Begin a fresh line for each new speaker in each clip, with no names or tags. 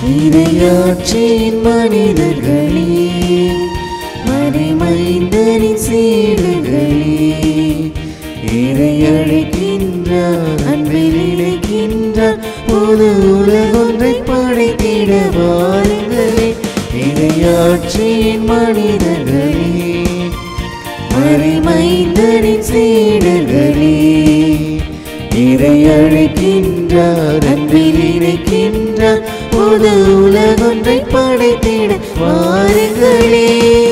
இரையாற்றின் மனிதர்களே மறைமைந்தரின் சீடுகளே இறை அழைக்கின்றார் அன்பில் இணைக்கின்றார் புது உலகொன்றை படைத்திட வாருங்களே இரையாற்றின் மனிதர்களே மறைமைந்தரின் சீடர்களே இறை அழைக்கின்றார் அன்பில் இணைக்கின்றார் புது உலகொன்றை படைத்திட வாருங்களே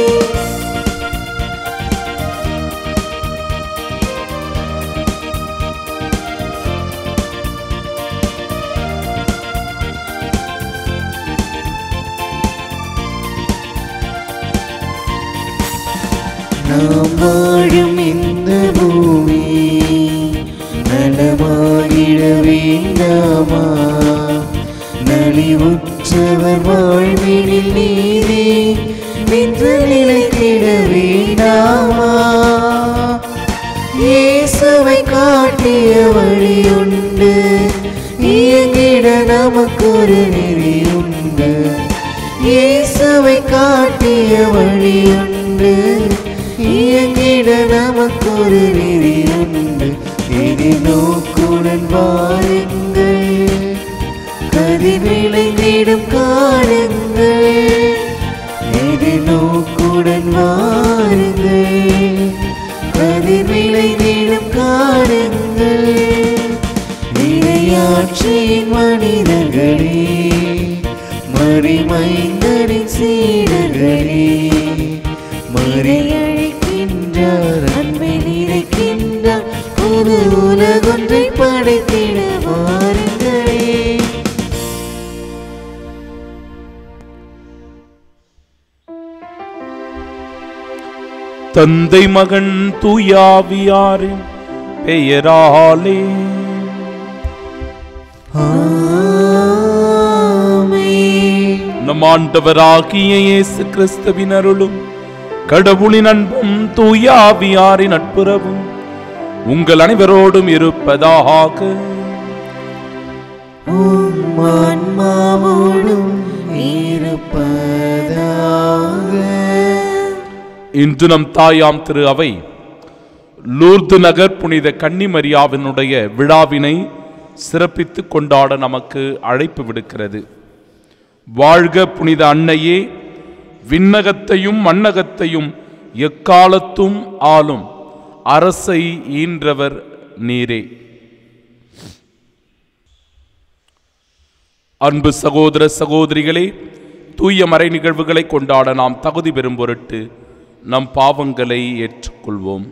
நாம் வாழும் இந்த பூமி நலமாகிட வேண்டாமா நலிவுற்றவர் வாழ்வினில் நீதி நின்று நிலைத்திட வேண்டாமா இயேசுவை காட்டிய வழியுண்டு இயங்கிட நமக்கு ஒரு நெறியுண்டு இயேசுவை காட்டிய வழியுண்டு இயங்கிட நமக்கு ஒரு நெறியுண்டு இனி நோக்குடன் வாருங்கள் கதிர் விளைந்திடும் காணுங்கள் இனி நோக்குடன் வாருங்கள் கதிர் விளைந்திடும் காணுங்கள் இரையாற்றின் மனிதர்களே மறிமைந்தரின் சீடர்களே மறையழைக்கின்றார் அன்பை நிறைக்கின்றார் புது உலகொன்றை படைத்திட வாருங்களே
தந்தை மகன் தூயாவியாரின் பெயராலே
ஆமென்.
நம் ஆண்டவராகிய இயேசு கிறிஸ்துவின் அருளும் கடவுளின் அன்பும் தூயாவியாரின் நட்புறவும் உங்கள் அனைவரோடும் இருப்பதாக
உம் ஆன்மாவோடும் இருப்பதாக
இன்று நம் தாயாம் திரு அவை லூர்து நகர் புனித கன்னிமரியாவினுடைய விழாவினை சிறப்பித்து கொண்டாட நமக்கு அழைப்பு விடுக்கிறது வாழ்க புனித அன்னையே விண்ணகத்தையும் மண்ணகத்தையும் எக்காலத்தும் ஆளும் அரசை ஈன்றவர் நீரே அன்பு சகோதர சகோதரிகளே தூய மறை நிகழ்வுகளை கொண்டாட நாம் தகுதி பெறும் பொருட்டு நம் பாவங்களை ஏற்றுக்கொள்வோம்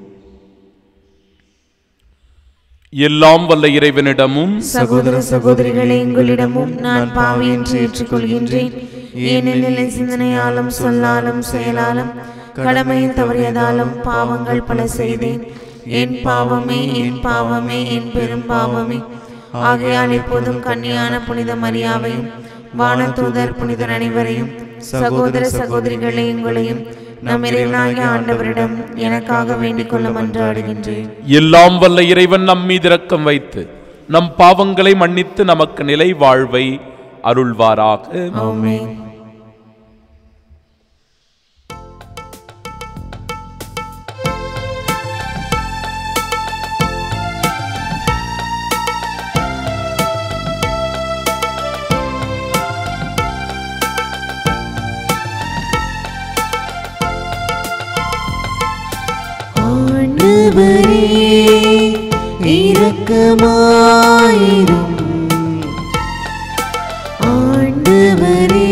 எல்லாம் வல்ல இறைவனிடமும்
சகோதர சகோதரிகளே எங்களிடமும் நான் பாவி என்று ஏற்றுக்கொள்கின்றேன் ஏனெனில் என் சிந்தனையாலும் சொல்லாலும் செயலாலும் கடமையில் தவறியதாலும் பாவங்கள் பல செய்தேன் என் பாவமே என் பாவமே என் பெரும் பாவமே ஆகையால் எப்போதும் கன்னியான புனித மரியாவையும் வானதூதர் புனிதர் அனைவரையும் சகோதர சகோதரிகளே உங்களையும் நம் இறைவனாகிய ஆண்டவரிடம் எனக்காக வேண்டிக் கொள்ள மன்றாடுகின்றேன்
எல்லாம் வல்ல இறைவன் நம் மீது இரக்கம் வைத்து நம் பாவங்களை மன்னித்து நமக்கு நிலை வாழ்வை அருள்வாராக
ஆமென்
ஆண்டவரே இரக்கமாயிரும் ஆண்டவரே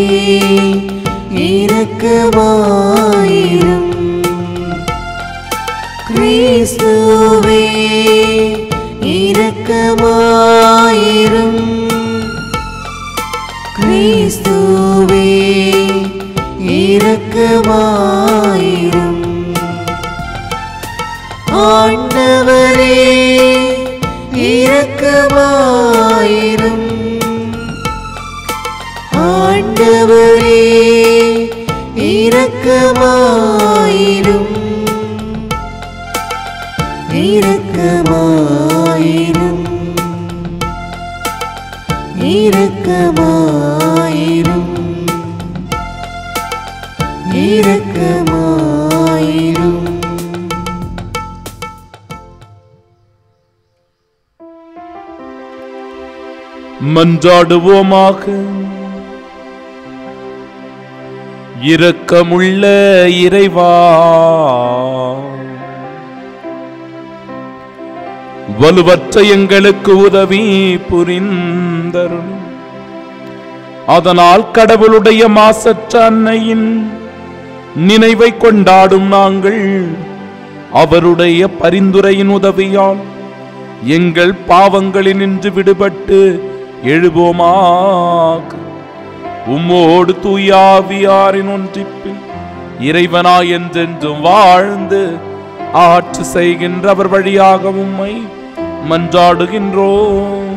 இரக்கமாயிரும் கிறிஸ்துவே இரக்கமாயிரும் கிறிஸ்துவே இரக்கமாயிரும் ஆண்டவரே இரக்கமாயிரும் ஆண்டவரே இரக்கமாயிரும் இரக்கமாயிரும் இரக்கமாயிரும்
மன்றாடுவோமாக இரக்கமுள்ள இறைவா வலுவற்ற எங்களுக்கு உதவி புரிந்தருளும் அதனால் கடவுளுடைய மாசற்ற அன்னையின் நினைவை கொண்டாடும் நாங்கள் அவருடைய பரிந்துரையின் உதவியால் எங்கள் பாவங்களினின்று விடுபட்டு எழுவோமாக உம்மோடு தூயாவியாரின் ஒன்றிப்பில் இறைவனாய் என்றென்றும் வாழ்ந்து ஆட்சி செய்கின்றவர் வழியாக உம்மை மன்றாடுகின்றோம்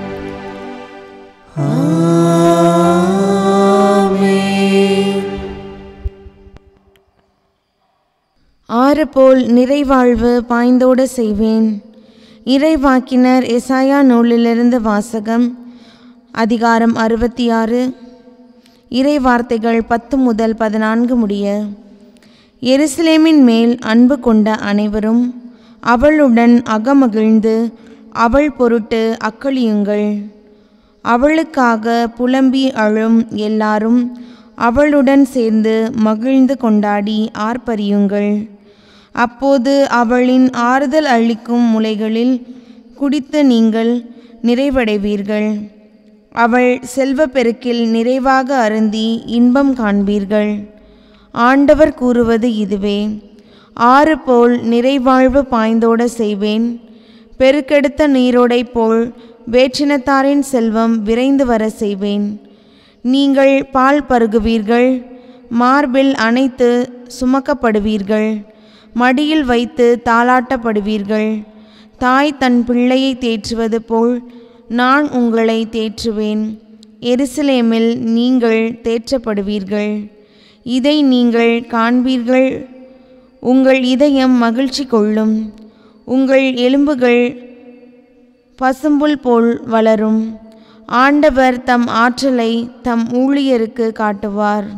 ஆறு போல் நிறைவாழ்வு பாய்ந்தோட செய்வேன் இறைவாக்கினர் எசாயா நூலிலிருந்து வாசகம் அதிகாரம் அறுபத்தி ஆறு இறை வார்த்தைகள் பத்து முதல் பதினான்கு முடிய எருசலேமின் மேல் அன்பு கொண்ட அனைவரும் அவளுடன் அகமகிழ்ந்து அவள் பொருட்டு அக்களியுங்கள் அவளுக்காக புலம்பி அழும் எல்லாரும் அவளுடன் சேர்ந்து மகிழ்ந்து கொண்டாடி ஆர்ப்பரியுங்கள் அப்போது அவளின் ஆறுதல் அளிக்கும் முலைகளில் குடித்து நீங்கள் நிறைவடைவீர்கள் அவள் செல்வப்பெருக்கில் நிறைவாக அருந்தி இன்பம் காண்பீர்கள் ஆண்டவர் கூறுவது இதுவே ஆறு போல் நிறைவாழ்வு பாய்ந்தோட செய்வேன் பெருக்கெடுத்த நீரோடை போல் வேற்றினத்தாரின் செல்வம் விரைந்து வர செய்வேன் நீங்கள் பால் பருகுவீர்கள் மார்பில் அணைத்து சுமக்கப்படுவீர்கள் மடியில் வைத்து தாளாட்டப்படுவீர்கள் தாய் தன் பிள்ளையை தேற்றுவது போல் நான் உங்களை தேற்றுவேன் எருசலேமில் நீங்கள் தேற்றப்படுவீர்கள் இதை நீங்கள் காண்பீர்கள் உங்கள் இதயம் மகிழ்ச்சி கொள்ளும் உங்கள் எலும்புகள் பசும்புல் போல் வளரும் ஆண்டவர் தம் ஆற்றலை தம் ஊழியருக்கு காட்டுவார்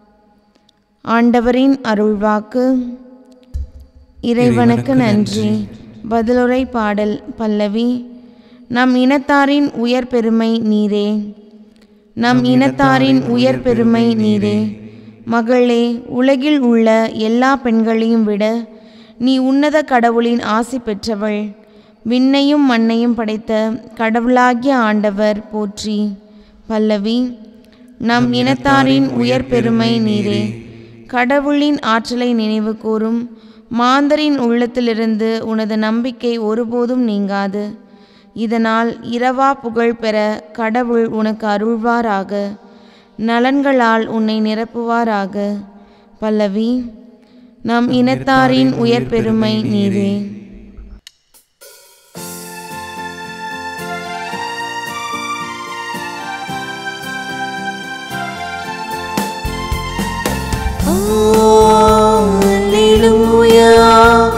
ஆண்டவரின் அருள்வாக்கு இறைவனுக்கு நன்றி பதிலுரை பாடல் பல்லவி நம் இனத்தாரின் உயர் பெருமை நீரே நம் இனத்தாரின் உயர் பெருமை நீரே மகளே உலகில் உள்ள எல்லா பெண்களையும் விட நீ உன்னத கடவுளின் ஆசி பெற்றவள் விண்ணையும் மண்ணையும் படைத்த கடவுளாகிய ஆண்டவர் போற்றி பல்லவி நம் இனத்தாரின் உயர் பெருமை நீரே கடவுளின் ஆற்றலை நினைவு கூறும் மாந்தரின் உள்ளத்திலிருந்து உனது நம்பிக்கை ஒருபோதும் நீங்காது இதனால் இரவா புகழ் பெற கடவுள் உனக்கு அருள்வாராக நலன்களால் உன்னை நிரப்புவாராக பல்லவி நம் இனத்தாரின் உயர் பெருமை நீரே
Hallelujah.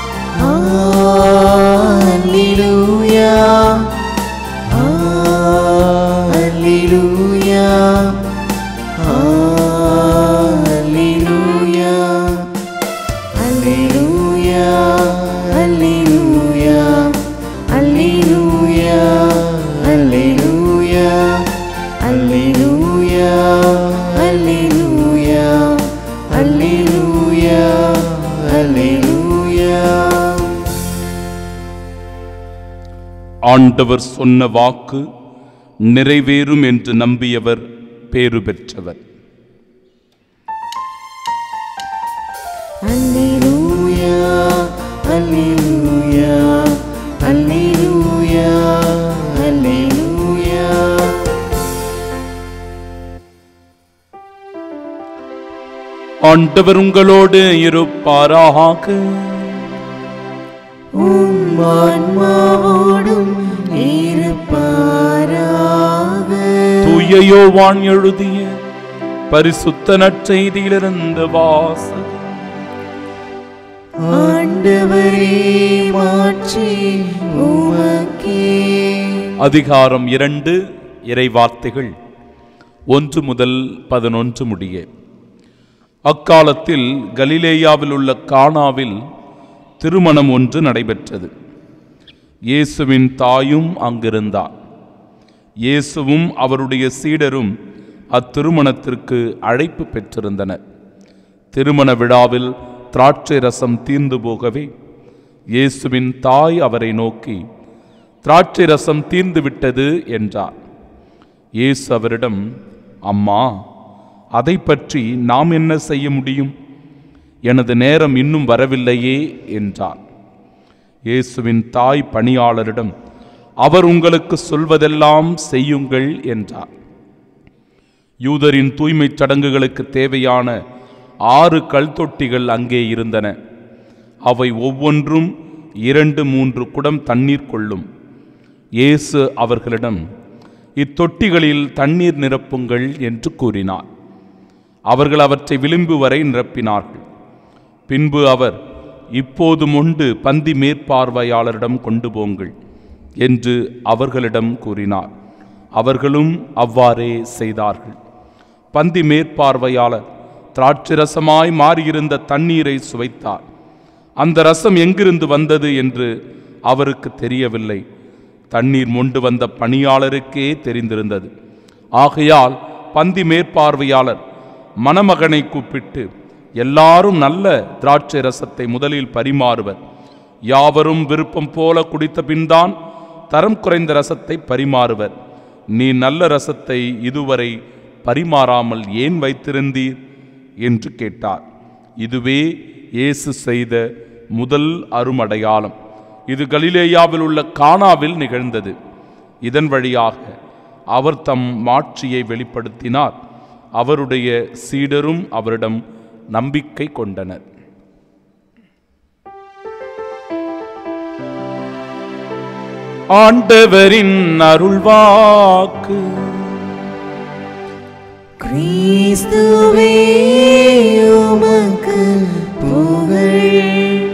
Hallelujah. Hallelujah. Hallelujah. Hallelujah. Hallelujah. Hallelujah. Hallelujah. Hallelujah. Hallelujah. Hallelujah. Hallelujah.
ஆண்டவர் சொன்ன வாக்கு நிறைவேறும் என்று நம்பியவர் பேறு பெற்றவர்
Hallelujah. Hallelujah. Hallelujah. Hallelujah.
ஆண்டவர் உங்களோடு இருப்பாராக
உம் ஆன்மாவோடும் இருப்பாராக
தூய யோவான் எழுதிய பரிசுத்த நற்செய்தியிலிருந்து வாசகம்
ஆண்டவரே மாற்றி உமக்கே
அதிகாரம் இரண்டு இறை வார்த்தைகள் ஒன்று முதல் பதினொன்று முடிய அக்காலத்தில் கலிலேயாவில் உள்ள கானாவில் திருமணம் ஒன்று நடைபெற்றது இயேசுவின் தாயும் அங்கிருந்தார் இயேசுவும் அவருடைய சீடரும் அத்திருமணத்திற்கு அழைப்பு பெற்றிருந்தனர் திருமண விழாவில் திராட்சை ரசம் தீர்ந்து போகவே இயேசுவின் தாய் அவரை நோக்கி திராட்சை ரசம் தீர்ந்து விட்டது என்றார் இயேசு அவரிடம் அம்மா அதை பற்றி நாம் என்ன செய்ய முடியும் எனது நேரம் இன்னும் வரவில்லையே என்றார் இயேசுவின் தாய் பணியாளரிடம் அவர் உங்களுக்கு சொல்வதெல்லாம் செய்யுங்கள் என்றார் யூதரின் தூய்மைச் சடங்குகளுக்கு தேவையான ஆறு கல் தொட்டிகள் அங்கே இருந்தன அவை ஒவ்வொன்றும் இரண்டு மூன்று குடம் தண்ணீர் கொள்ளும் இயேசு அவர்களிடம் இத்தொட்டிகளில் தண்ணீர் நிரப்புங்கள் என்று கூறினார் அவர்கள் அவற்றை விளிம்பு வரை நிரப்பினார்கள் பின்பு அவர் இப்போது உண்டு பந்தி மேற்பார்வையாளரிடம் கொண்டு போங்கள் என்று அவர்களிடம் கூறினார் அவர்களும் அவ்வாறே செய்தார்கள் பந்தி மேற்பார்வையாளர் திராட்சரசமாய் மாறியிருந்த தண்ணீரை சுவைத்தார் அந்த ரசம் எங்கிருந்து வந்தது என்று அவருக்கு தெரியவில்லை தண்ணீர் மொண்டு வந்த பணியாளருக்கே தெரிந்திருந்தது ஆகையால் பந்தி மேற்பார்வையாளர் மணமகனை கூப்பிட்டு எல்லாரும் நல்ல திராட்சை ரசத்தை முதலில் பரிமாறுவர் யாவரும் விருப்பம் போல குடித்த பின்தான் தரம் குறைந்த ரசத்தை பரிமாறுவர் நீ நல்ல ரசத்தை இதுவரை பரிமாறாமல் ஏன் வைத்திருந்தீர் என்று கேட்டார் இதுவே இயேசு செய்த முதல் அருமடையாளம் இது கலிலேயாவில் உள்ள கானாவில் நிகழ்ந்தது இதன் வழியாக அவர் தம் மாட்சியை வெளிப்படுத்தினார் அவருடைய சீடரும் அவரிடம் நம்பிக்கை கொண்டனர் ஆண்டவரின் அருள்வாக்கு
கிறிஸ்துவே உமக்கு புகழ்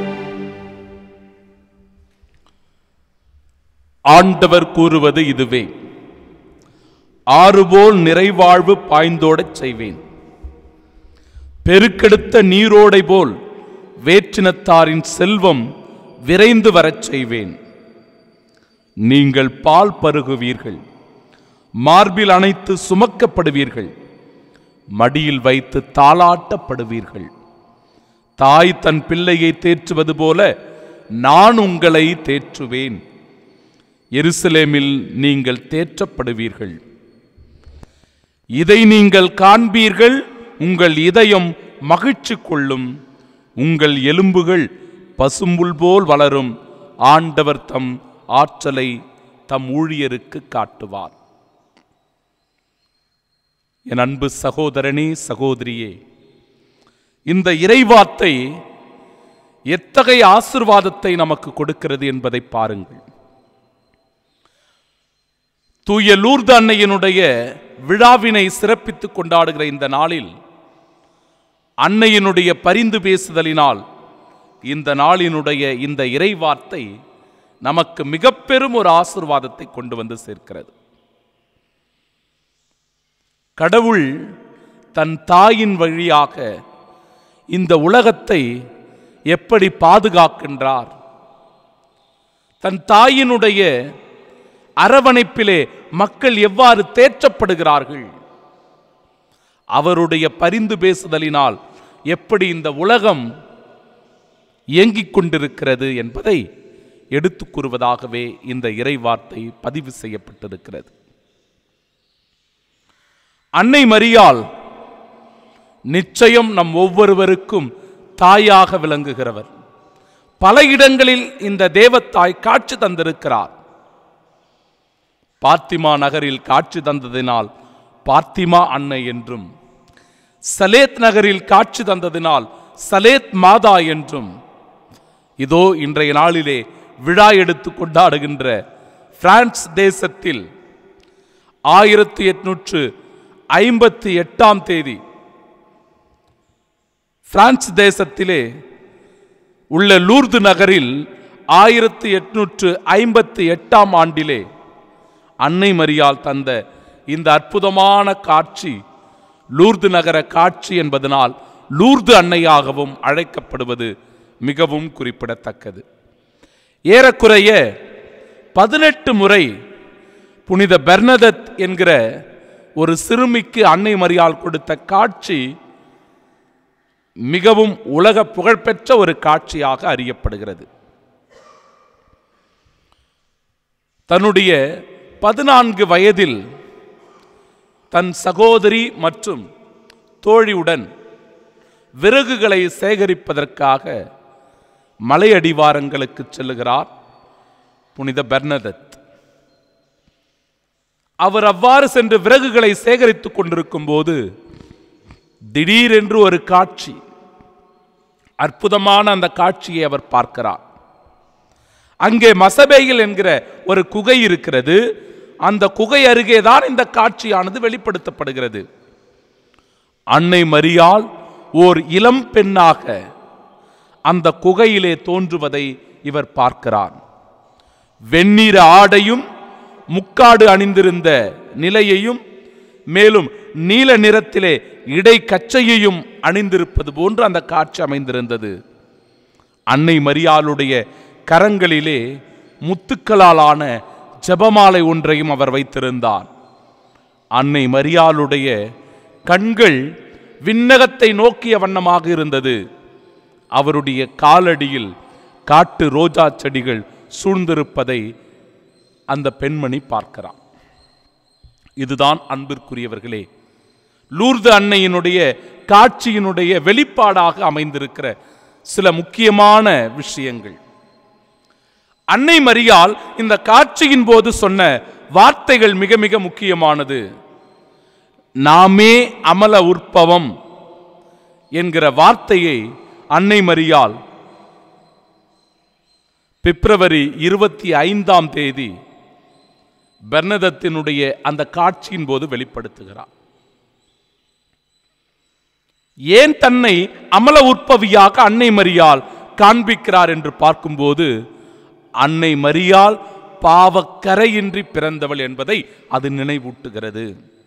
ஆண்டவர் கூறுவது இதுவே ஆறுபோல் நிறைவாழ்வு பாய்ந்தோடச் செய்வேன் பெருக்கெடுத்த நீரோடை போல் வேற்றினத்தாரின் செல்வம் விரைந்து வரச் செய்வேன் நீங்கள் பால் பருகுவீர்கள் மார்பில் அணைத்து சுமக்கப்படுவீர்கள் மடியில் வைத்து தாளாட்டப்படுவீர்கள் தாய் தன் பிள்ளையை தேற்றுவது போல நான் உங்களை தேற்றுவேன் எருசலேமில் நீங்கள் தேற்றப்படுவீர்கள் இதை நீங்கள் காண்பீர்கள் உங்கள் இதயம் மகிழ்ச்சி கொள்ளும் உங்கள் எலும்புகள் பசும்புல் போல் வளரும் ஆண்டவர் தம் ஆற்றலை தம் ஊழியருக்கு காட்டுவார் என் அன்பு சகோதரனே சகோதரியே இந்த இறைவார்த்தை எத்தகைய ஆசிர்வாதத்தை நமக்கு கொடுக்கிறது என்பதை பாருங்கள் தூய லூர்து அன்னையினுடைய விழாவினை சிறப்பித்து கொண்டாடுகிற இந்த நாளில் அன்னையினுடைய பரிந்து பேசுதலினால் இந்த நாளினுடைய இந்த இறைவார்த்தை நமக்கு மிக பெரும் ஒரு ஆசிர்வாதத்தை கொண்டு வந்து சேர்க்கிறது கடவுள் தன் தாயின் வழியாக இந்த உலகத்தை எப்படி பாதுகாக்கின்றார் தன் தாயினுடைய அரவணைப்பிலே மக்கள் எவ்வாறு தேற்றப்படுகிறார்கள் அவருடைய பரிந்து பேசுதலினால் எப்படி இந்த உலகம் இயங்கிக் கொண்டிருக்கிறது என்பதை எடுத்துக் கூறுவதாகவே இந்த இறைவார்த்தை பதிவு செய்யப்பட்டிருக்கிறது அன்னை மரியாள் நிச்சயம் நம் ஒவ்வொருவருக்கும் தாயாக விளங்குகிறவர் பல இடங்களில் இந்த தேவத்தாய் காட்சி தந்திருக்கிறார் பார்த்திமா நகரில் காட்சி தந்ததினால் பார்த்திமா அன்னை என்றும் சலேத் நகரில் காட்சி தந்ததினால் சலேத் மாதா என்றும் இதோ இன்றைய நாளிலே விழா எடுத்து கொண்டாடுகின்ற பிரான்ஸ் தேசத்தில் ஆயிரத்தி எட்நூற்று ஐம்பத்தி எட்டாம் தேதி பிரான்ஸ் தேசத்திலே உள்ள லூர்து நகரில் ஆயிரத்தி எட்நூற்று ஐம்பத்தி எட்டாம் ஆண்டிலே அன்னை மரியாள் தந்த இந்த அற்புதமான காட்சி லூர்து நகர காட்சி என்பதனால் லூர்து அன்னையாகவும் அழைக்கப்படுவது மிகவும் குறிப்பிடத்தக்கது ஏறக்குறைய பதினெட்டு முறை புனித பெர்னதத் என்கிற ஒரு சிறுமிக்கு அன்னை மரியாள் கொடுத்த காட்சி மிகவும் உலக புகழ்பெற்ற ஒரு காட்சியாக அறியப்படுகிறது தன்னுடைய பதினான்கு வயதில் தன் சகோதரி மற்றும் தோழியுடன் விறகுகளை சேகரிப்பதற்காக மலையடிவாரங்களுக்கு செல்லுகிறார் புனித பெர்னதத் அவர் அவ்வாறு சென்று விறகுகளை சேகரித்துக் கொண்டிருக்கும் போது திடீரென்று ஒரு காட்சி அற்புதமான அந்த காட்சியை அவர் பார்க்கிறார் அங்கே மசபேயில் என்கிற ஒரு குகை இருக்கிறது அந்த குகை அருகே தான் இந்த காட்சியானது வெளிப்படுத்தப்படுகிறது அன்னை மரியாள் ஓர் இளம் பெண்ணாக அந்த குகையிலே தோன்றுவதை இவர் பார்க்கிறார் வெண்ணிற ஆடையும் முக்காடு அணிந்திருந்த நிலையையும் மேலும் நீல நிறத்திலே இடை கச்சையையும் அணிந்திருப்பது போன்று அந்த காட்சி அமைந்திருந்தது அன்னை மரியாளுடைய கரங்களிலே முத்துக்களால் ஆன ஜெபமாலை ஒன்றையும் அவர் வைத்திருந்தார் அன்னை மரியாளுடைய கண்கள் விண்ணகத்தை நோக்கிய வண்ணமாக இருந்தது அவருடைய காலடியில் காட்டு ரோஜா செடிகள் சூழ்ந்திருப்பதை அந்த பெண்மணி பார்க்கிறார் இதுதான் அன்பிற்குரியவர்களே லூர்து அன்னையினுடைய காட்சியினுடைய வெளிப்பாடாக அமைந்திருக்கிற சில முக்கியமான விஷயங்கள் அன்னை மரியாள் இந்த காட்சியின் போது சொன்ன வார்த்தைகள் மிக மிக முக்கியமானது நாமே அமல உற்பவம் என்கிற வார்த்தையை அன்னை மரியாள் பிப்ரவரி இருபத்தி ஐந்தாம் தேதி பெர்னதத்தினுடைய அந்த காட்சியின் போது வெளிப்படுத்துகிறார் ஏன் தன்னை அமல உற்பவியாக அன்னை மரியாள் காண்பிக்கிறார் என்று பார்க்கும்போது அன்னை மரியாள் பாவக்கரையின்றி பிறந்தவள் என்பதை அது நினைவூட்டுகிறது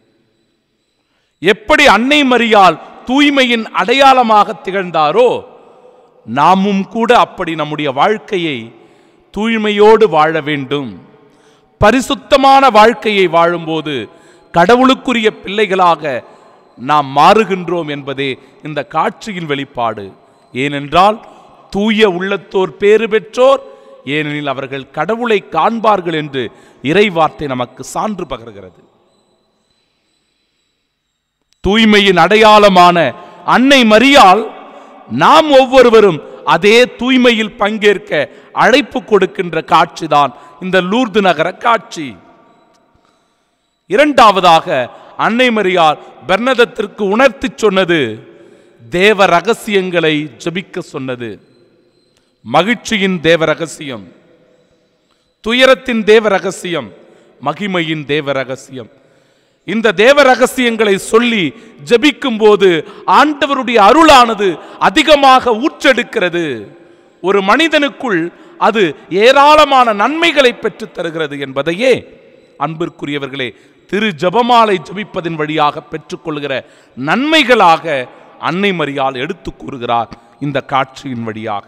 எப்படி அன்னை மரியாள் தூய்மையின் அடையாளமாக திகழ்ந்தாரோ நாமும் கூட அப்படி நம்முடைய வாழ்க்கையை தூய்மையோடு வாழ வேண்டும் பரிசுத்தமான வாழ்க்கையை வாழும்போது கடவுளுக்குரிய பிள்ளைகளாக நாம் மாறுகின்றோம் என்பதே இந்த காட்சியின் வெளிப்பாடு ஏனென்றால் தூய உள்ளத்தோர் பேறு பெற்றோர் ஏனெனில் அவர்கள் கடவுளை காண்பார்கள் என்று இறைவார்த்தை நமக்கு சான்று பகர்கிறது தூய்மையின் அடையாளமான அன்னை மரியாள் நாம் ஒவ்வொருவரும் அதே தூய்மையில் பங்கேற்க அழைப்பு கொடுக்கின்ற காட்சிதான் இந்த லூர்து நகர காட்சி இரண்டாவதாக அன்னை மரியாள் பெர்னதத்திற்கு உணர்த்தி சொன்னது தேவ ரகசியங்களை ஜெபிக்க சொன்னது மகிழ்ச்சியின் தேவ ரகசியம் துயரத்தின் தேவ ரகசியம் மகிமையின் தேவ ரகசியம் இந்த தேவ ரகசியங்களை சொல்லி ஜெபிக்கும் போது ஆண்டவருடைய அருளானது அதிகமாக ஊற்றெடுக்கிறது ஒரு மனிதனுக்குள் அது ஏராளமான நன்மைகளை பெற்றுத் தருகிறது என்பதையே அன்பிற்குரியவர்களே திரு ஜெபமாலை ஜெபிப்பதின் வழியாக பெற்றுக்கொள்கிற நன்மைகளாக அன்னை மரியாள் எடுத்து கூறுகிறார் இந்த காட்சியின் வழியாக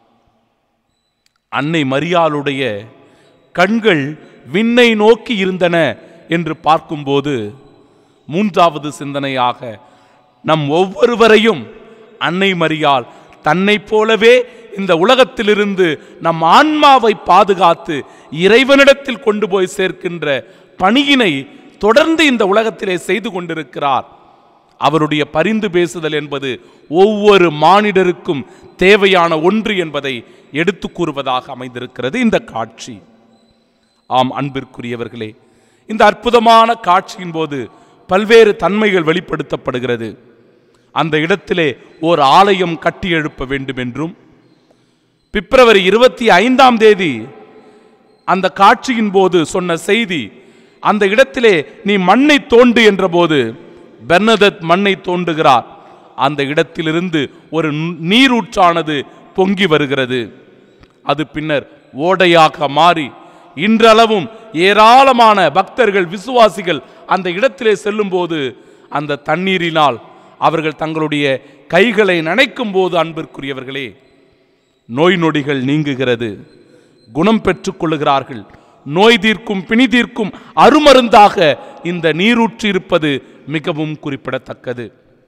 அன்னை மரியாளுடைய கண்கள் விண்ணை நோக்கி இருந்தன என்று பார்க்கும்போது மூன்றாவது சிந்தனையாக நம் ஒவ்வொருவரையும் அன்னை மரியாள் தன்னைப் போலவே இந்த உலகத்திலிருந்து நம் ஆன்மாவை பாதுகாத்து இறைவனிடத்தில் கொண்டு போய் சேர்க்கின்ற பணியினை தொடர்ந்து இந்த உலகத்திலே செய்து கொண்டிருக்கிறார் அவருடைய பரிந்து பேசுதல் என்பது ஒவ்வொரு மானிடருக்கும் தேவையான ஒன்று என்பதை எடுத்து கூறுவதாக அமைந்திருக்கிறது இந்த காட்சி ஆம் அன்பிற்குரியவர்களே இந்த அற்புதமான காட்சியின் போது பல்வேறு தன்மைகள் வெளிப்படுத்தப்படுகிறது அந்த இடத்திலே ஓர் ஆலயம் கட்டி எழுப்ப வேண்டும் என்றும் பிப்ரவரி இருபத்தி ஐந்தாம் தேதி அந்த காட்சியின் போது சொன்ன செய்தி அந்த இடத்திலே நீ மண்ணை தோண்டு என்றபோது பெர்னதத் மண்ணை தோண்டுகிறார் அந்த இடத்திலிருந்து ஒரு நு- நீரூற்றானது பொங்கி வருகிறது அது பின்னர் ஓடையாக மாறி இன்றளவும் ஏராளமான பக்தர்கள் விசுவாசிகள் அந்த இடத்திலே செல்லும்போது அந்த தண்ணீரினால் அவர்கள் தங்களுடைய கைகளை நனைக்கும் போது அன்பிற்குரியவர்களே நோய் நொடிகள் நீங்குகிறது குணம் பெற்றுக் கொள்ளுகிறார்கள் நோய் தீர்க்கும் பிணி தீர்க்கும் அருமருந்தாக இந்த நீரூற்று இருப்பது மிகவும் குறிப்பிடத்தக்கது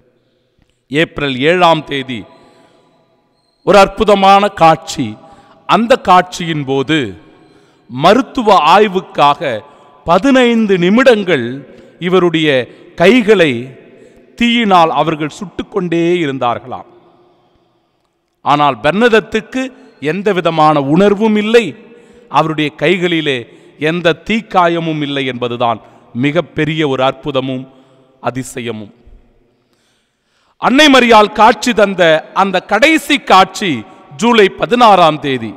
ஏப்ரல் ஏழாம் தேதி ஒரு அற்புதமான காட்சி அந்த காட்சியின் போது மருத்துவ ஆய்வுக்காக பதினைந்து நிமிடங்கள் இவருடைய கைகளை தீயினால் அவர்கள் சுட்டுக்கொண்டே இருந்தார்களாம் ஆனால் பெர்னதத்துக்கு எந்த விதமான உணர்வும் இல்லை அவருடைய கைகளிலே எந்த தீக்காயமும் இல்லை என்பதுதான் மிகப்பெரிய ஒரு அற்புதமும் அதிசயமும் அன்னை மரியாள் காட்சி தந்த அந்த கடைசி காட்சி ஜூலை பதினாறாம் தேதி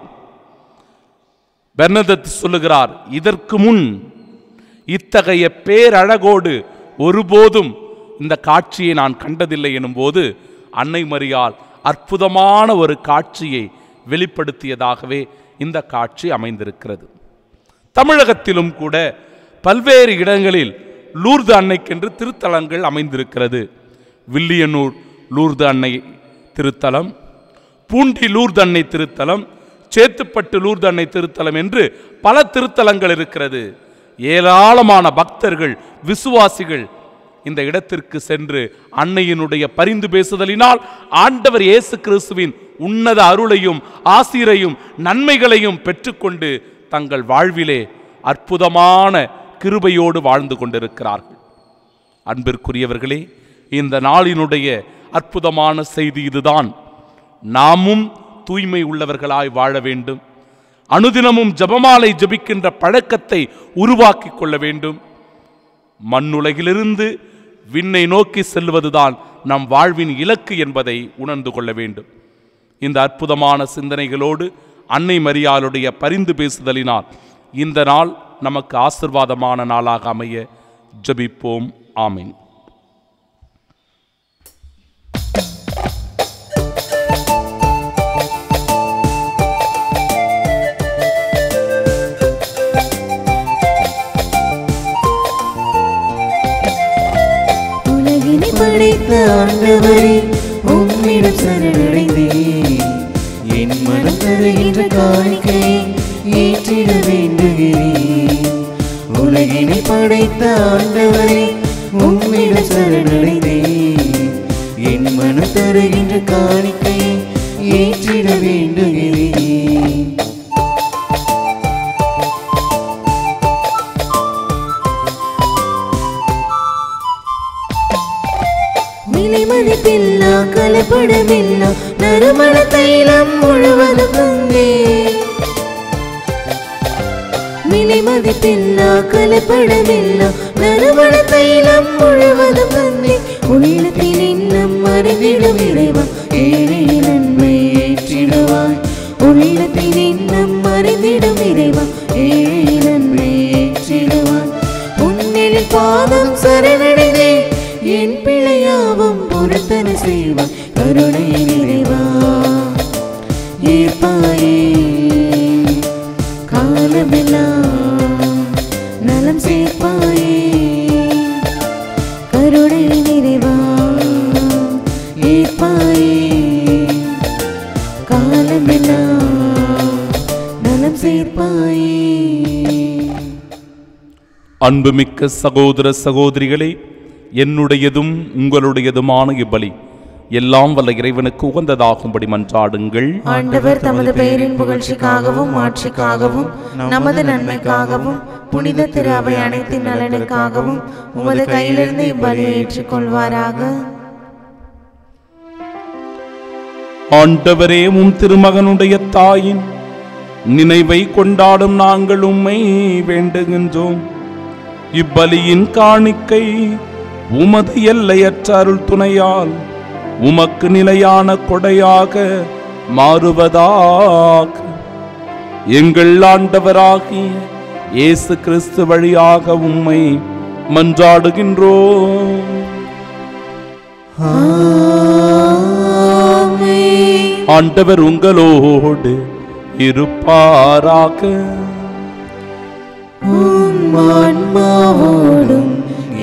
பெர்னதத் சொல்லுகிறார் இதற்கு முன் இத்தகைய பேரழகோடு ஒருபோதும் இந்த காட்சியை நான் கண்டதில்லை எனும்போது அன்னை மரியாள் அற்புதமான ஒரு காட்சியை வெளிப்படுத்தியதாகவே இந்த காட்சி அமைந்திருக்கிறது தமிழகத்திலும் கூட பல்வேறு இடங்களில் லூர்து அன்னைக்கென்று திருத்தலங்கள் அமைந்திருக்கிறது வில்லியனூர் லூர்து அன்னை திருத்தலம் பூண்டி லூர்து அன்னை திருத்தலம் சேத்துப்பட்டு லூர்து அன்னை திருத்தலம் என்று பல திருத்தலங்கள் இருக்கிறது ஏராளமான பக்தர்கள் விசுவாசிகள் இந்த இடத்திற்கு சென்று அன்னையினுடைய பரிந்து பேசுதலினால் ஆண்டவர் இயேசு கிறிஸ்துவின் உன்னத அருளையும் ஆசிரையும் நன்மைகளையும் பெற்றுக்கொண்டு தங்கள் வாழ்விலே அற்புதமான கிருபையோடு வாழ்ந்து கொண்டிருக்கிறார்கள் அன்பிற்குரியவர்களே இந்த நாளினுடைய அற்புதமான செய்தி இதுதான் நாமும் தூய்மை உள்ளவர்களாய் வாழ வேண்டும் அனுதினமும் ஜபமாலை ஜபிக்கின்ற பழக்கத்தை உருவாக்கி கொள்ள வேண்டும் மண்ணுலகிலிருந்து விண்ணை நோக்கி செல்வதுதான் நம் வாழ்வின் இலக்கு என்பதை உணர்ந்து கொள்ள வேண்டும் இந்த அற்புதமான சிந்தனைகளோடு அன்னை மரியாளுடைய பரிந்து பேசுதலினால் இந்த நாள் நமக்கு ஆசிர்வாதமான நாளாக அமைய ஜபிப்போம் ஆமீன்
உலகினை படைத்த ஆண்டவரே உம்மிடம் சரணடைந்தேன் என் மனம் தருகின்ற காணிக்கையை ஏற்றிட வேண்டுகிறேன் உலகினை படைத்த ஆண்டவரே உம்மிடம் சரணடைந்தேன் என் மனம் தருகின்ற காணிக்கையை ஏற்றிட வேண்டுகிறேன் விலை மதிப்பில்லா கலப்படமில்லா நறுமண தைலம் முழுவதும் தந்தே விலை மதிப்பில்லா கலப்படமில்லா நறுமண தைலம் முழுவதும் தந்தே உள்ளத்தில் இன்னும் மறைந்திடும் இறைவா ஏழை நன்மை ஏற்றிடுவாய் உள்ளத்தில் இன்னும் மறைந்திடும் இறைவா ஏழை நன்மை ஏற்றிடுவாய் உன்னில் பாதம் சரணடைந்தே என் பிழையாவும் பொருத்தன செய்வாய் கருணை நிறைவா ஏற்பாயே காலமெல்லாம் நலம் சேர்ப்பாயே கருணை நிறைவா ஏற்பாயே காலமெல்லாம் நலம் சேர்ப்பாயே
அன்புமிக்க சகோதர சகோதரிகளே என்னுடையதும் உங்களுடையதுமான இப்பலி எல்லாம் வல்ல இறைவனுக்கு உகந்ததாகும்படி மன்றாடுங்கள்
ஆண்டவர் தமது பெயரின் புகழ்ச்சிக்காகவும் ஆட்சிக்காகவும் நமது நன்மைக்காகவும் புனித திரு அவை அனைத்தின் நலனுக்காகவும் உமது கையிலிருந்து இப்பலியை ஏற்றுக்கொள்வாராக
ஆண்டவரே உம் திருமகனுடைய தாயின் நினைவை கொண்டாடும் நாங்கள் உம்மை வேண்டுகின்றோம் இப்பலியின் காணிக்கை உமது எல்லையற்ற அருள் துணையால் உமக்கு நிலையான கொடையாக மாறுவதாக எங்கள் ஆண்டவராகிய இயேசு கிறிஸ்து வழியாக உம்மை மன்றாடுகின்றோம் ஆண்டவர் உங்களோடு இருப்பாராக
உம் ஆன்மாவோடும்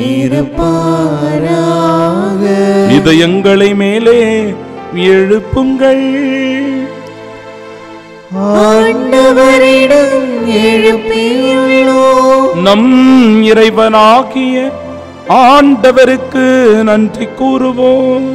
இருப்பாராக
இதயங்களை மேலே எழுப்புங்கள்
ஆண்டவரிடம் எழுப்பியுள்ளோம்
நம் இறைவனாகிய ஆண்டவருக்கு நன்றி கூறுவோம்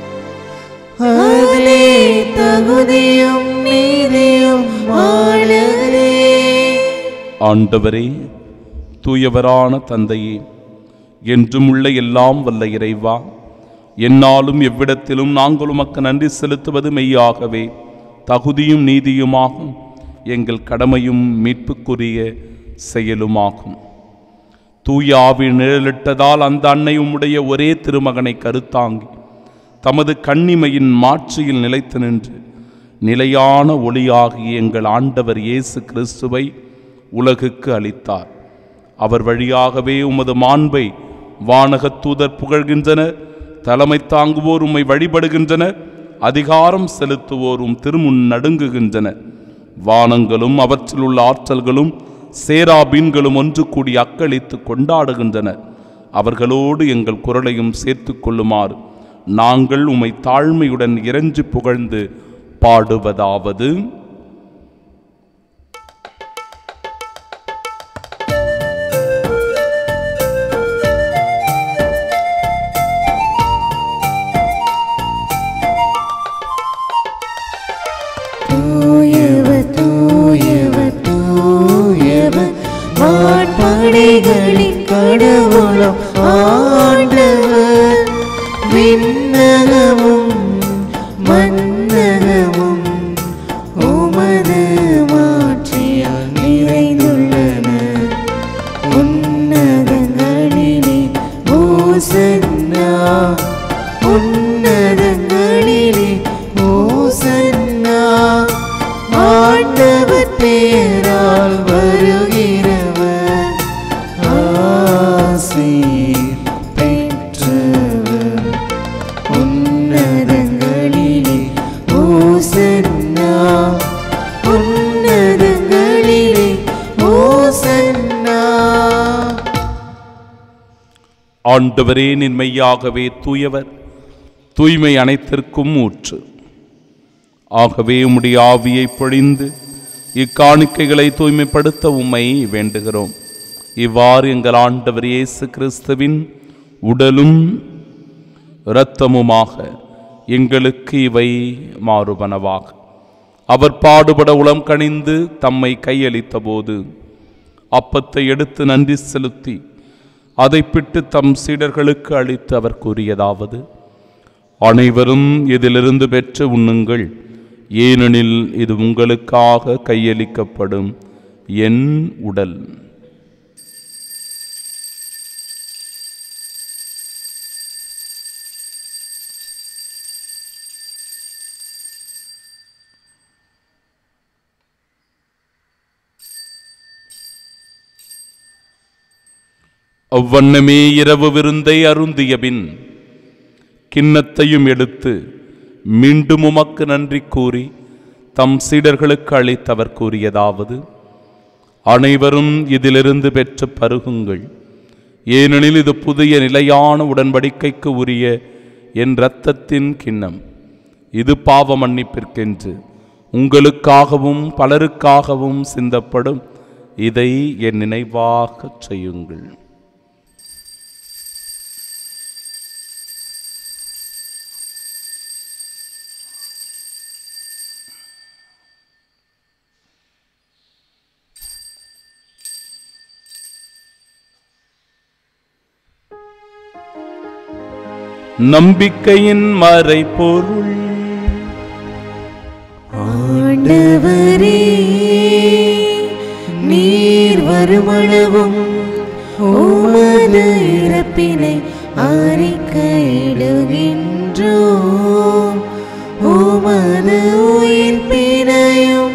அதிலே தகுதியும் நீதியும் ஆளுகிறே
ஆண்டவரே தூயவரான தந்தையே என்றும் உள்ள எல்லாம் வல்ல இறைவா என்னாலும் எவ்விடத்திலும் நாங்கள் உமக்கு நன்றி செலுத்துவது மெய்யாகவே தகுதியும் நீதியுமாகும் எங்கள் கடமையும் மீட்புக்குரிய செயலுமாகும் தூய ஆவி நிழலிட்டதால் அந்த அன்னை உம்முடைய ஒரே திருமகனை கருத்தாங்கி தமது கண்ணிமையின் மாட்சியில் நிலைத்து நின்று நிலையான ஒளியாகிய எங்கள் ஆண்டவர் இயேசு கிறிஸ்துவை உலகுக்கு அளித்தார் அவர் வழியாகவே உமது மாண்பை வானகத் தூதர் புகழ்கின்றனர் தலைமை தாங்குவோர் உம்மை வழிபடுகின்றனர் அதிகாரம் செலுத்துவோரும் திருமுன் நடுங்குகின்றனர் வானங்களும் அவற்றில் உள்ள ஆற்றல்களும் சேராபீன்களும் ஒன்று கூடி அக்களித்து கொண்டாடுகின்றனர் அவர்களோடு எங்கள் குரலையும் சேர்த்து கொள்ளுமாறு நாங்கள் உம்மை தாழ்மையுடன் இறைஞ்சி புகழ்ந்து பாடுவதாவது
தூயவர் தூயவர் தூயவர் வான்படைகளின் கடவுளும் ஆண்டவர் விண்ணகமும் மன்னகமும் உமது மாட்சியால் நிறைந்துள்ளன உன்னதங்களிலே ஓசன்னா உன்னதங்களிலே ஓசன்னா ஆண்டவர் பெயரால் வருகிறவர் ஆசீர் பெற்றவர் உன்னதங்களிலே ஓசன்னா உன்னதங்களிலே ஓசன்னா
ஆண்டவரே நின்மையாகவே தூயவர் தூய்மை அனைத்திற்கும் ஊற்று ஆகவே உம்முடைய ஆவியை பொழிந்து இக்காணிக்கைகளை தூய்மைப்படுத்த உம்மை வேண்டுகிறோம் இவ்வாறு எங்கள் ஆண்டவர் இயேசு கிறிஸ்துவின் உடலும் இரத்தமுமாக எங்களுக்கு இவை மாறுபனவாக அவர் பாடுபட உளம் கனிந்து தம்மை கையளித்த போது அப்பத்தை எடுத்து நன்றி செலுத்தி அதை பிட்டு தம் சீடர்களுக்கு அளித்து அவர் கூறியதாவது அனைவரும் இதிலிருந்து பெற்று உண்ணுங்கள் ஏனெனில் இது உங்களுக்காக கையளிக்கப்படும் என் உடல் அவ்வண்ணமே இரவு விருந்தை அருந்திய பின் கிண்ணத்தையும் எடுத்து மீண்டும் உமக்கு நன்றி கூறி தம் சீடர்களுக்கு அளித்தவர் கூறியதாவது அனைவரும் இதிலிருந்து பெற்று பருகுங்கள் ஏனெனில் இது புதிய நிலையான உடன்படிக்கைக்கு உரிய என் இரத்தத்தின் கிண்ணம் இது பாவ மன்னிப்பிற்கென்று உங்களுக்காகவும் பலருக்காகவும் சிந்தப்படும் இதை என் நினைவாகச் செய்யுங்கள் நம்பிக்கையின் மறைபொருள்
ஆண்டவரே நீர் வருமளவும் உமது இறப்பினை அறிக்கையிடுகின்றோம் உமது உயிர்ப்பினையும்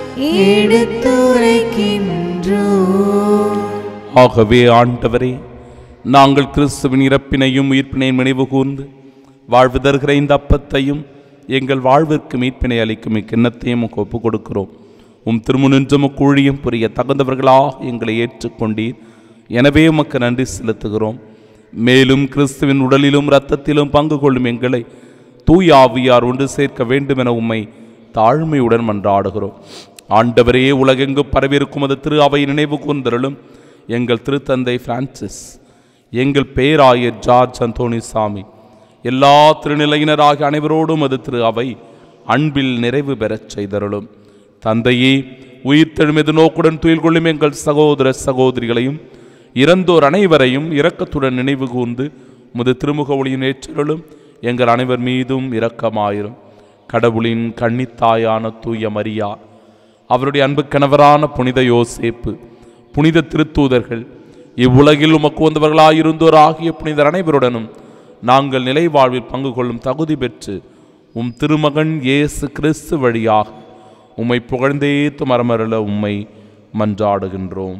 எடுத்துரைக்கின்றோம்
ஆகவே ஆண்டவரே நாங்கள் கிறிஸ்துவின் இறப்பினையும் உயிர்ப்பினையும் நினைவு கூர்ந்து வாழ்வு தருகிற இந்த அப்பத்தையும் எங்கள் வாழ்விற்கு மீட்பினை அளிக்கும் இக்கிண்ணத்தையும் உமக்கு ஒப்புக் கொடுக்கிறோம் உம் திருமுனின்றும் கூழியும் புரிய தகுந்தவர்களாக எங்களை ஏற்றுக்கொண்டீர் எனவே உமக்கு நன்றி செலுத்துகிறோம் மேலும் கிறிஸ்துவின் உடலிலும் இரத்தத்திலும் பங்கு கொள்ளும் எங்களை தூய ஆவியார் ஒன்று சேர்க்க வேண்டும் என உம்மை தாழ்மையுடன் மன்றாடுகிறோம் ஆண்டவரே உலகெங்கு பரவியிருக்கும் அது திரு அவை நினைவு கூர்ந்தருளும் எங்கள் திருத்தந்தை பிரான்சிஸ் எங்கள் பேராயர் ஜார்ஜ் அந்தோணி சாமி எல்லா திருநிலையினராகிய அனைவரோடும் அது திரு அவை அன்பில் நிறைவு பெறச் செய்தருளும் தந்தையே உயிர்த்தெழுமெது நோக்குடன் துயில் கொள்ளும் எங்கள் சகோதர சகோதரிகளையும் இறந்தோர் அனைவரையும் இரக்கத்துடன் நினைவு கூர்ந்து முது திருமுக ஒளியின் ஏற்றலும் எங்கள் அனைவர் மீதும் இரக்கமாயிரும் கடவுளின் கன்னித்தாயான தூய மரியா அவருடைய அன்பு கணவரான புனித யோசேப்பு புனித திருத்தூதர்கள் இவ்வுலகில் உமக்கு வந்தவர்களாயிருந்தோர் ஆகிய புனிதர் அனைவருடனும் நாங்கள் நிலை வாழ்வில் பங்கு கொள்ளும் தகுதி பெற்று உம் திருமகன் இயேசு கிறிஸ்து வழியாக உம்மை புகழ்ந்தேத்து மரமருள உம்மை மன்றாடுகின்றோம்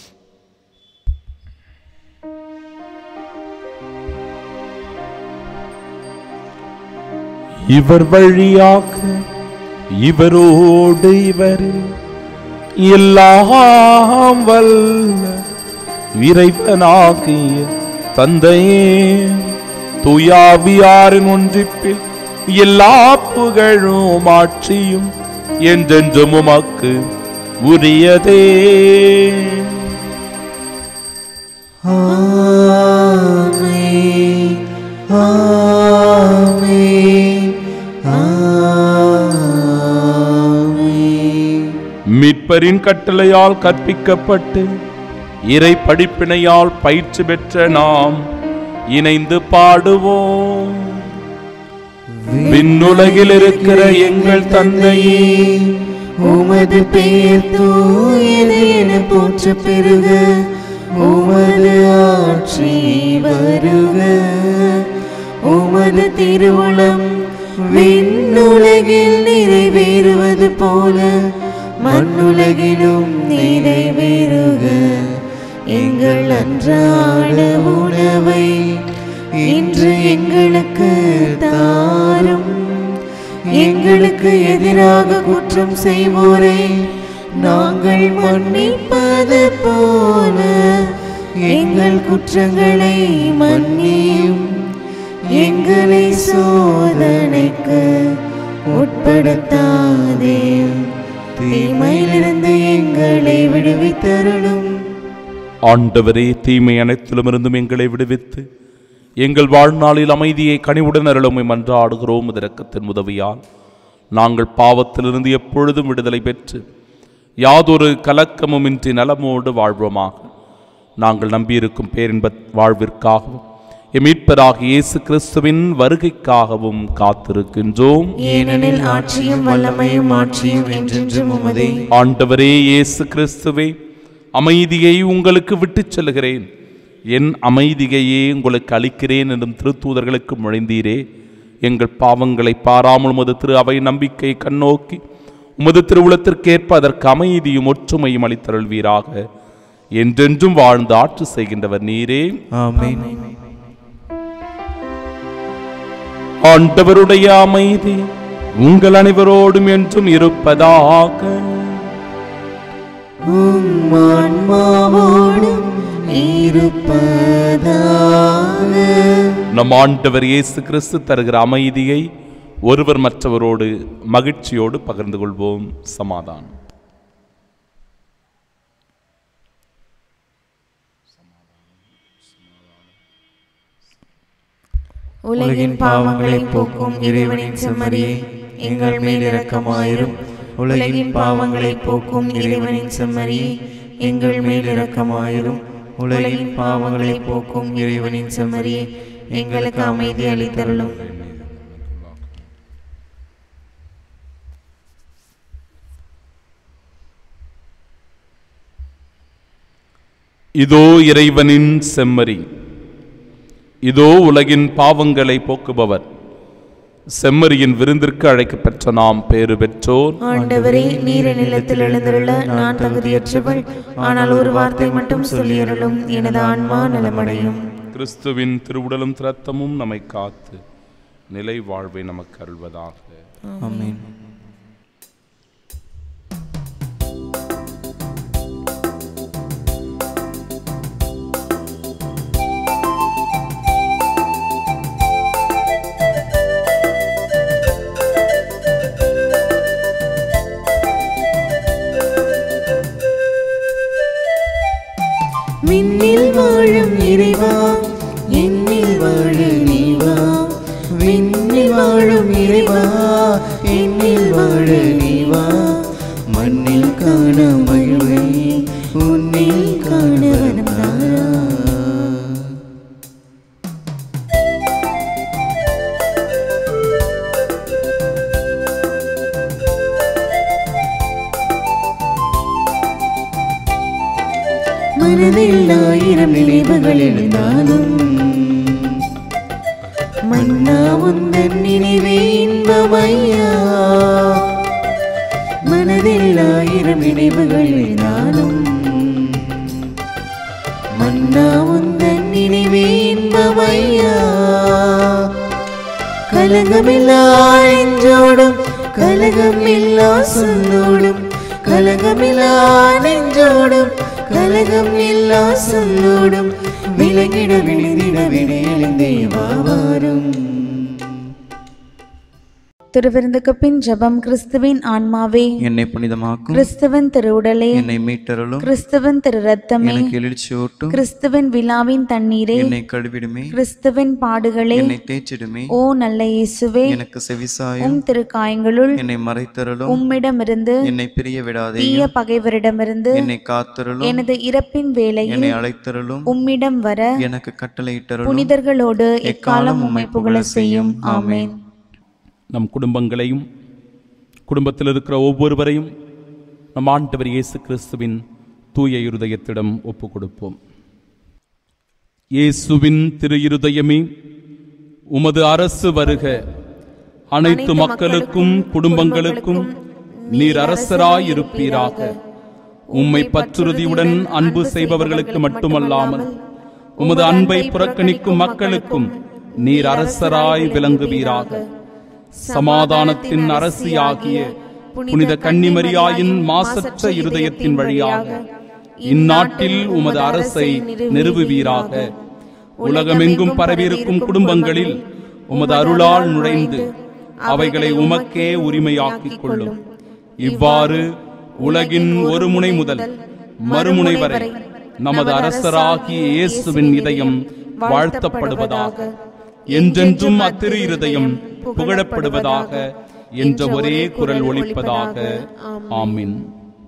இவர் வழியாக இவரோடு இவரில் எல்லாம் வல்ல இறைவனாகிய தந்தையே துயாவியாரின் ஒன்றிப்பில் எல்லா புகழும் ஆட்சியும் என்றென்றும் உமக்கு உரியதே
ஆமென் ஆமென் ஆமென்
மீட்பரின் கட்டளையால் கற்பிக்கப்பட்டு இறை படிப்பினையால் பயிற்சி பெற்ற நாம் இணைந்து பாடுவோம் விண்ணுலகில் இருக்கிற எங்கள் தந்தையே
உமது பெயர் தூயது என போற்ற பெருக உமது ஆட்சி வருக உமது திருவுளம் விண்ணுலகில் நிறைவேறுவது போல மண்ணுலகிலும் நிறைவேறுக எங்கள் அன்றாட உணவை இன்று எங்களுக்கு தாரும் எங்களுக்கு எதிராக குற்றம் செய்வோரை நாங்கள் மன்னிப்பது போல எங்கள் குற்றங்களை மன்னியும் எங்களை சோதனைக்கு உட்படுத்தாதே தீமையிலிருந்து எங்களை விடுவித்தருளும்
ஆண்டவரே தீமை அனைத்திலுமிருந்தும் எங்களை விடுவித்து எங்கள் வாழ்நாளில் அமைதியை கனிவுடன் அருளுமை மன்றாடுகிறோம் இதரக்கத்தின் உதவியால் நாங்கள் பாவத்திலிருந்து எப்பொழுதும் விடுதலை பெற்று யாதொரு கலக்கமுமின்றி நலமோடு வாழ்வோமாக நாங்கள் நம்பியிருக்கும் பேரின்ப வாழ்விற்காகவும் எம் மீட்பராகிய இயேசு கிறிஸ்துவின் வருகைக்காகவும் காத்திருக்கின்றோம்
ஏனெனில் ஆட்சியும் வல்லமையும் ஆட்சியும் என்றென்றும் உமதே
ஆண்டவரே இயேசு கிறிஸ்துவே அமைதியை உங்களுக்கு விட்டுச் செல்கிறேன் என் அமைதியையே உங்களுக்கு அளிக்கிறேன் என்றும் திருத்தூதர்களுக்கு முழைந்தீரே எங்கள் பாவங்களை பாராமல் உமது திரு அவை நம்பிக்கை கண்ணோக்கி உமது திருவுளத்திற்கேற்ப அதற்கு அமைதியும் ஒற்றுமையும் அளித்தருள்வீராக என்றென்றும் வாழ்ந்து ஆட்சி செய்கின்றவர் நீரே
ஆமென்
ஆண்டவருடைய அமைதி உங்கள் அனைவரோடும் என்றும் இருப்பதாக
உம் ஆன்மாவோடும் இருப்பதாக
நம் ஆண்டவர் இயேசு கிறிஸ்து தருகிற அமைதியை ஒருவர் மற்றவரோடு மகிழ்ச்சியோடு பகிர்ந்து கொள்வோம் சமாதானம்
உலகின் பாவங்களை போக்கும் இறைவனின் செம்மறியே எங்கள் மேல் இரக்கமாயிரும் உலகின் பாவங்களை போக்கும் இறைவனின் செம்மறியே எங்கள் மேல் இரக்கமாயிரும் உலகின் பாவங்களை போக்கும் இறைவனின் செம்மறியே எங்களுக்கு அமைதி அளித்தருளும்
இதோ இறைவனின் செம்மறி இதோ உலகின் பாவங்களை போக்குபவர் செம்மறியின் விருந்திற்கு அழைக்கப்பெற்ற நாம் பேறு பெற்றோர்
ஆண்டவரே நீர நிலத்தில் எழுந்துள்ள நான் தகுதியற்றவள் ஆனால் ஒரு வார்த்தை மட்டும் சொல்லியருளும் எனது ஆன்மா நலமடையும்
கிறிஸ்துவின் திருவுடலும் திரத்தமும் நம்மை காத்து நிலை வாழ்வை நமக்கு அருள்வதாக
ஆமென்
விண்ணில் வாழும் இறைவா என்னில் வாழ நீவா விண்ணில் வாழும் இறைவா என்னில் வாழ நீவா மண்ணில் காண மகிழ்வை உன்னில் காண வந்தாரா மனதில் ஆயிரம் நினைவுகள் எழுந்தாலும் மன்னா உந்தன் நினைவே இன்பமையா மனதில் ஆயிரம் நினைவுகள் எழுந்தாலும் மன்னா உந்தன் நினைவே இன்பமையா கலகமில்லா நெஞ்சோடும் கலகமில்லா சொல்லோடும் கலகமில்லா நெஞ்சோடும் கலகம் இல்லா சொல்லோடும் விலகிட விழுதிட விட எழுந்தே வாவாரும்
திருவிருந்துக்கு பின் ஜெபம் கிறிஸ்துவின் ஆன்மாவே
என்னை புனிதமாக்கும்
கிறிஸ்துவின் திருவுடலே
என்னை மீட்டருளும்
கிறிஸ்துவின் திரு ரத்தமே
எனக்கு எழுச்சியூட்டும்
கிறிஸ்துவின் விழாவின் தண்ணீரே
என்னை கழுவிடுமே
கிறிஸ்துவின் பாடுகளே
என்னை தேய்ச்சிடுமே
ஓ நல்ல இயேசுவே
எனக்கு செவிசாயும்
உம் திருக்காயங்களுள்
என்னை மறைத்தருளும்
உம்மிடமிருந்து
என்னை பிரிய விடாதே
தீய பகைவரிடமிருந்து
என்னை காத்தருளும்
எனது இறப்பின் வேளையில்
என்னை அழைத்தருளும்
உம்மிடம் வர
எனக்கு கட்டளையிட்டருளும்
புனிதர்களோடு எக்காலம் உம்மை புகழ செய்யும் ஆமென்
நம் குடும்பங்களையும் குடும்பத்தில் இருக்கிற ஒவ்வொருவரையும் நம் ஆண்டவர் இயேசு கிறிஸ்துவின் தூய இருதயத்திடம் ஒப்பு கொடுப்போம் இயேசுவின் திரு இருதயமே உமது அரசு வருக அனைத்து மக்களுக்கும் குடும்பங்களுக்கும் நீர் அரசராயிருப்பீராக உம்மை பற்றுறுதியுடன் அன்பு செய்பவர்களுக்கு மட்டுமல்லாமல் உமது அன்பை புறக்கணிக்கும் மக்களுக்கும் நீர் அரசராய் விளங்குவீராக சமாதானத்தின் அரசியாகிய புனித கன்னிமரியாயின் மாசற்ற இருதயத்தின் வழியாக இந்நாட்டில் உமது அரசை நிறுவுவீராக உலகமெங்கும் பரவியிருக்கும் குடும்பங்களில் உமது அருளால் நுழைந்து அவைகளை உமக்கே உரிமையாக்கிக் கொள்ளும் இவ்வாறு உலகின் ஒரு முனை முதல் மறுமுனை வரை நமது அரசராகிய இயேசுவின் இதயம் வாழ்த்தப்படுவதாக என்றென்றும் அத்திரு இருதயம் புகழப்படுவதாக என்ற ஒரே குரல் ஒலிப்பதாக ஆமின்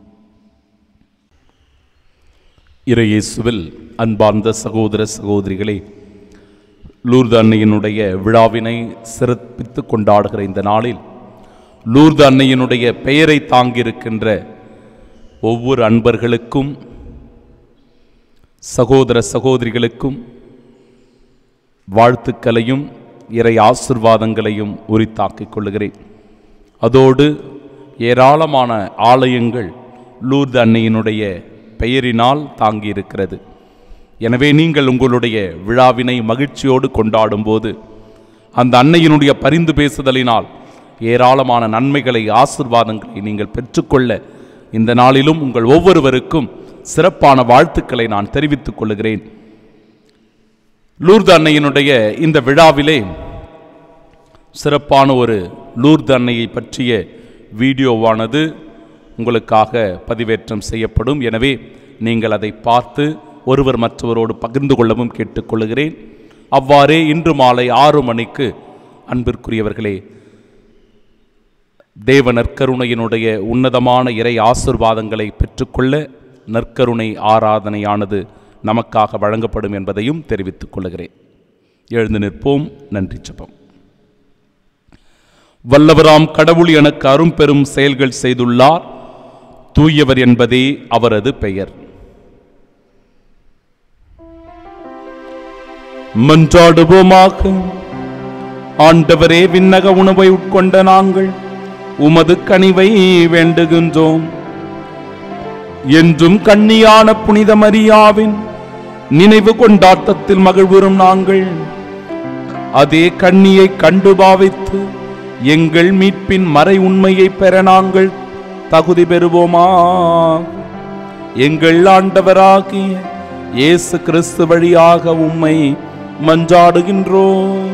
இறையேசுவில் அன்பார்ந்த சகோதர சகோதரிகளே லூர்து அன்னையினுடைய விழாவினை சிறப்பித்து கொண்டாடுகிற இந்த நாளில் லூர்து அன்னையினுடைய பெயரை தாங்கியிருக்கின்ற ஒவ்வொரு அன்பர்களுக்கும் சகோதர சகோதரிகளுக்கும் வாழ்த்துக்களையும் இறை ஆசிர்வாதங்களையும் உரித்தாக்கிக் கொள்ளுகிறேன் அதோடு ஏராளமான ஆலயங்கள் லூர்து அன்னையினுடைய பெயரினால் தாங்கியிருக்கிறது எனவே நீங்கள் உங்களுடைய விழாவினை மகிழ்ச்சியோடு கொண்டாடும்போது அந்த அன்னையினுடைய பரிந்து பேசுதலினால் ஏராளமான நன்மைகளை ஆசிர்வாதங்களை நீங்கள் பெற்றுக்கொள்ள இந்த நாளிலும் உங்கள் ஒவ்வொருவருக்கும் சிறப்பான வாழ்த்துக்களை நான் தெரிவித்துக் கொள்கிறேன் லூர்து அன்னையினுடைய இந்த விழாவிலே சிறப்பான ஒரு லூர்து அன்னையை பற்றிய வீடியோவானது உங்களுக்காக பதிவேற்றம் செய்யப்படும் எனவே நீங்கள் அதை பார்த்து ஒருவர் மற்றவரோடு பகிர்ந்து கொள்ளவும் கேட்டுக்கொள்கிறேன் அவ்வாறே இன்று மாலை ஆறு மணிக்கு அன்பிற்குரியவர்களே தேவ நற்கருணையினுடைய உன்னதமான இறை ஆசிர்வாதங்களை பெற்றுக்கொள்ள நற்கருணை ஆராதனையானது நமக்காக வழங்கப்படும் என்பதையும் தெரிவித்துக் கொள்கிறேன் எழுந்து நிற்போம் நன்றி ஜெபம் வல்லவராம் கடவுள் எனக்கு அரும்பெரும் செயல்கள் செய்துள்ளார் தூயவர் என்பதே அவரது பெயர் மன்றாடுவோமாக ஆண்டவரே விண்ணக உணவை உட்கொண்ட நாங்கள் உமது கனிவை வேண்டுகின்றோம் என்றும் கண்ணியான புனித மரியாவின் நினைவு கொண்டாட்டத்தில் மகிழ்வுறும் நாங்கள் அதே கண்ணியை கண்டு பாவித்து எங்கள் மீட்பின் மறை உண்மையை பெற நாங்கள் தகுதி பெறுவோமா எங்கள் ஆண்டவராகிய இயேசு கிறிஸ்து வழியாக உம்மை மன்றாடுகின்றோம்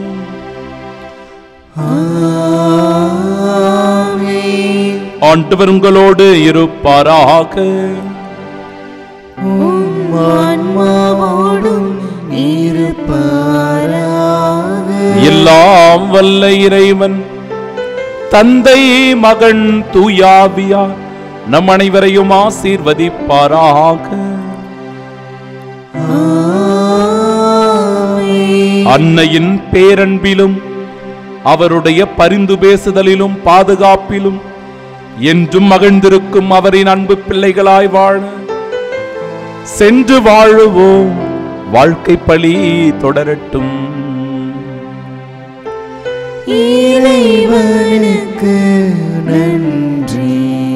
ஆண்டவர் உங்களோடு இருப்பாராக
ஆன்மாவோடும் இருப்பாராக
எல்லாம் வல்ல இறைவன் தந்தை மகன் தூயாவியார் நம் அனைவரையும் ஆசீர்வதிப்பாராக அன்னையின் பேரன்பிலும் அவருடைய பரிந்து பேசுதலிலும் பாதுகாப்பிலும் என்றும் மகிழ்ந்திருக்கும் அவரின் அன்பு பிள்ளைகளாய் வாழ சென்று வாழுவோம் வாழ்க்கை பழி தொடரட்டும்
இறைவனுக்கு நன்றி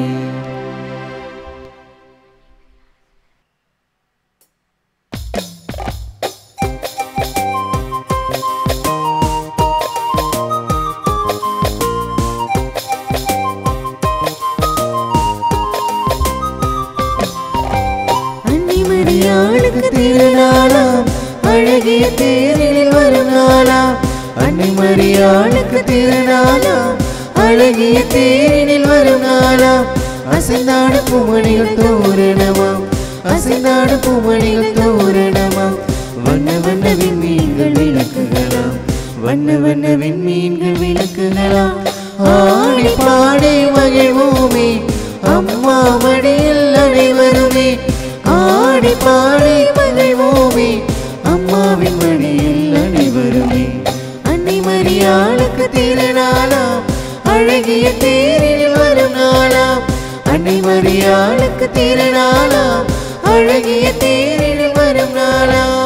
அன்னிமரியாளுக்கு திருநாளாம் அழகிய தேரில் வரும் நாளாம் அன்னிமரியாளுக்கு திருநாளாம் அழகிய தேரில் வரும் நாளாம் அசைந்தாடு பூமணிகள் தோரணமாம் அசைந்தாடு பூமணிகள் தோரணமாம் வண்ண வண்ண விண்மீன்கள் விளக்குகளாம் வண்ண வண்ண விண்மீன்கள் விளக்குகளாம் ஆடி பாடி மகிழ்வோமே அம்மா மடியில் அனைவருமே ஆடி பாடி மகிழ்வோமே அம்மாவின் மடியில் அனைவருமே அன்னை மரியாளுக்கு திருநாளாம் அழகிய தேரில் வரும் நாளாம் அன்னை மரியாளுக்கு திருநாளாம் அழகிய தேரில் வரும் நாளாம்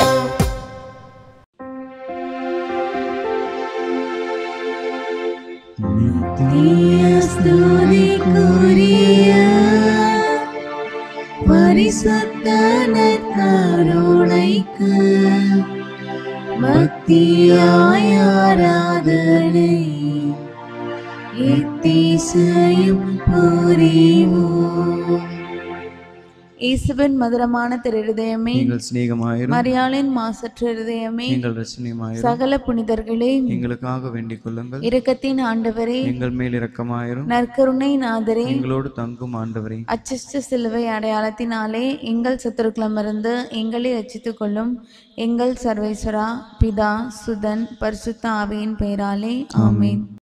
ஸ்துதிக்குரிய பரிசுத்த நற்கருணைக்கு பக்தியாய் ஆராதனை எத்தீசையும் புரிவோம்
இயேசுவின் மதுரமான திரு இருதயமே
நீங்கள் சிநேகமாயிரும்
மரியாளின் மாசற்ற இருதயமே
நீங்கள் ரசனியமாயிரும்
சகல புனிதர்களே
எங்களுக்காக வேண்டிக் கொள்ளுங்கள்
இரக்கத்தின் ஆண்டவரே
எங்கள் மேல் இரக்கமாயிரும்
நற்கருணை நாதரே
எங்களோடு தங்கும் ஆண்டவரே
அச்சிஷ்ட சிலுவை அடையாளத்தினாலே எங்கள் சத்துருக்களமிருந்து எங்களை ரட்சித்துக் கொள்ளும் எங்கள் சர்வேஸ்வரா பிதா சுதன் பரிசுத்த ஆவியின் பெயராலே ஆமென்